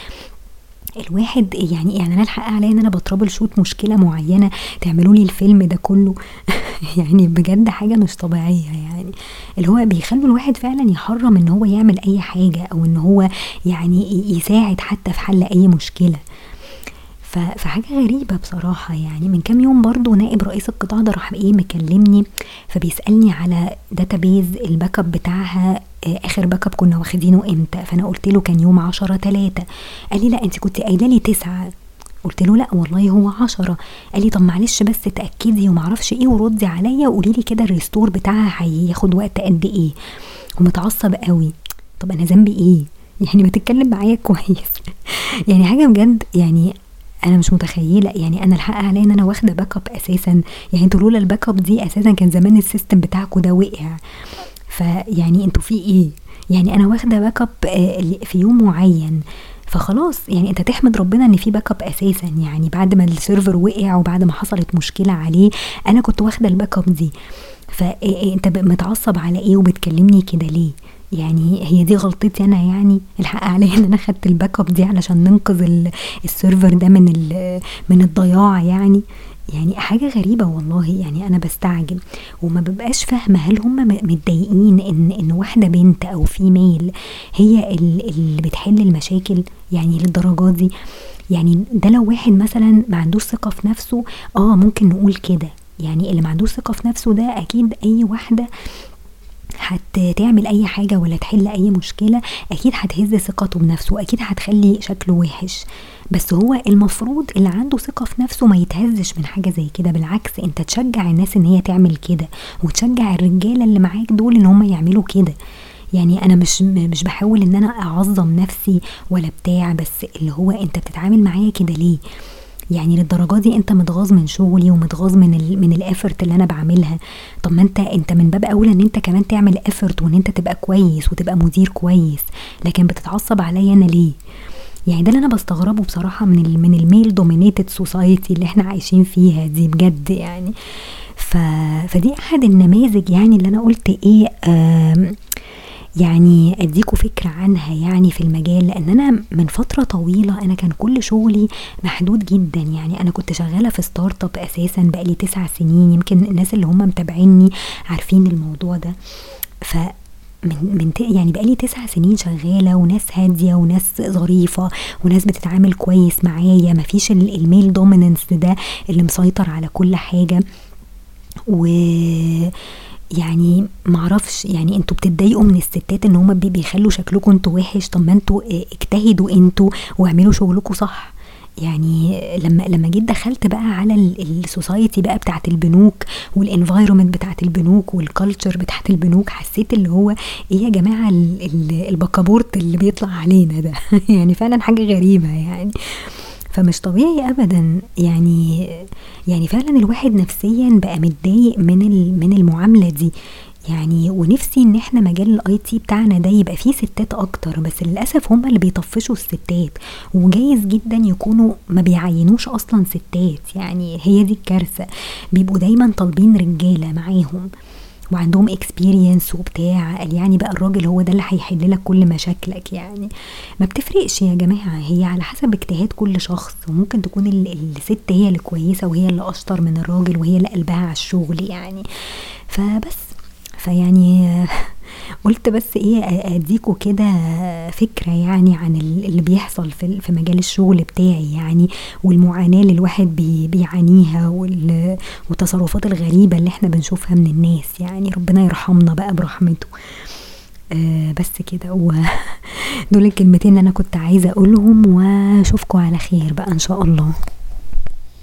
الواحد يعني يعني انا الحق عليا ان انا بترابل شوت مشكله معينه تعملوا لي الفيلم ده كله يعني بجد حاجه مش طبيعيه يعني اللي هو بيخلوا الواحد فعلا يحرم ان هو يعمل اي حاجه او ان هو يعني يساعد حتى في حل اي مشكله فحاجة غريبة بصراحة يعني من كام يوم برضو نائب رئيس القطاع ده راح ايه مكلمني فبيسألني على داتابيز الباك اب بتاعها اخر باك اب كنا واخدينه امتى فانا قلت له كان يوم عشرة تلاتة قال لي لا انت كنت قايله لي تسعة قلت له لا والله هو عشرة قال لي طب معلش بس اتاكدي ومعرفش ايه وردي عليا وقولي لي كده الريستور بتاعها هياخد وقت قد ايه ومتعصب قوي طب انا ذنبي ايه يعني ما تتكلم معايا كويس يعني حاجه بجد يعني انا مش متخيله يعني انا الحق عليا ان انا واخده باك اب اساسا يعني انتوا لولا الباك اب دي اساسا كان زمان السيستم بتاعكم ده وقع فيعني انتوا في ايه يعني انا واخده باك اب في يوم معين فخلاص يعني انت تحمد ربنا ان في باك اب اساسا يعني بعد ما السيرفر وقع وبعد ما حصلت مشكله عليه انا كنت واخده الباك اب دي فانت متعصب على ايه وبتكلمني كده ليه يعني هي دي غلطتي انا يعني الحق عليا ان انا خدت الباك اب دي علشان ننقذ السيرفر ده من من الضياع يعني يعني حاجة غريبة والله يعني أنا بستعجب وما ببقاش فاهمة هل هم متضايقين إن إن واحدة بنت أو فيميل هي اللي بتحل المشاكل يعني للدرجات دي يعني ده لو واحد مثلا ما عندوش ثقة في نفسه اه ممكن نقول كده يعني اللي ما عندوش ثقة في نفسه ده أكيد أي واحدة هتعمل اي حاجه ولا تحل اي مشكله اكيد هتهز ثقته بنفسه اكيد هتخلي شكله وحش بس هو المفروض اللي عنده ثقه في نفسه ما يتهزش من حاجه زي كده بالعكس انت تشجع الناس ان هي تعمل كده وتشجع الرجاله اللي معاك دول ان هم يعملوا كده يعني انا مش مش بحاول ان انا اعظم نفسي ولا بتاع بس اللي هو انت بتتعامل معايا كده ليه يعني للدرجه دي انت متغاظ من شغلي ومتغاظ من ال من الافورت اللي انا بعملها طب ما انت انت من باب اولى ان انت كمان تعمل افورت وان انت تبقى كويس وتبقى مدير كويس لكن بتتعصب عليا انا ليه يعني ده اللي انا بستغربه بصراحه من ال من الميل دومينيتد سوسايتي اللي احنا عايشين فيها دي بجد يعني ف فدي احد النماذج يعني اللي انا قلت ايه آه يعني اديكوا فكرة عنها يعني في المجال لان انا من فترة طويلة انا كان كل شغلي محدود جدا يعني انا كنت شغالة في ستارت اب اساسا بقالي تسع سنين يمكن الناس اللي هم متابعيني عارفين الموضوع ده ف من من يعني بقالي تسع سنين شغاله وناس هاديه وناس ظريفه وناس بتتعامل كويس معايا مفيش الميل دوميننس ده اللي مسيطر على كل حاجه و يعني معرفش يعني انتوا بتتضايقوا من الستات ان هما بيخلوا شكلكم انتوا وحش طب ما انتوا اجتهدوا انتوا واعملوا شغلكم صح يعني لما لما جيت دخلت بقى على السوسايتي بقى بتاعت البنوك والانفايرمنت بتاعت البنوك والكالتشر بتاعت البنوك حسيت اللي هو ايه يا جماعه البكابورت اللي بيطلع علينا ده يعني فعلا حاجه غريبه يعني فمش طبيعي ابدا يعني يعني فعلا الواحد نفسيا بقى متضايق من من المعامله دي يعني ونفسي ان احنا مجال الاي تي بتاعنا ده يبقى فيه ستات اكتر بس للاسف هم اللي بيطفشوا الستات وجايز جدا يكونوا ما بيعينوش اصلا ستات يعني هي دي الكارثه بيبقوا دايما طالبين رجاله معاهم وعندهم اكسبيرينس وبتاع قال يعني بقى الراجل هو ده اللي هيحل لك كل مشاكلك يعني ما بتفرقش يا جماعه هي على حسب اجتهاد كل شخص وممكن تكون الست هي اللي كويسه وهي اللي اشطر من الراجل وهي اللي قلبها على الشغل يعني فبس فيعني قلت بس ايه اديكوا كده فكره يعني عن اللي بيحصل في في مجال الشغل بتاعي يعني والمعاناه اللي الواحد بي بيعانيها والتصرفات الغريبه اللي احنا بنشوفها من الناس يعني ربنا يرحمنا بقى برحمته آه بس كده ودول الكلمتين اللي انا كنت عايزه اقولهم واشوفكم على خير بقى ان شاء الله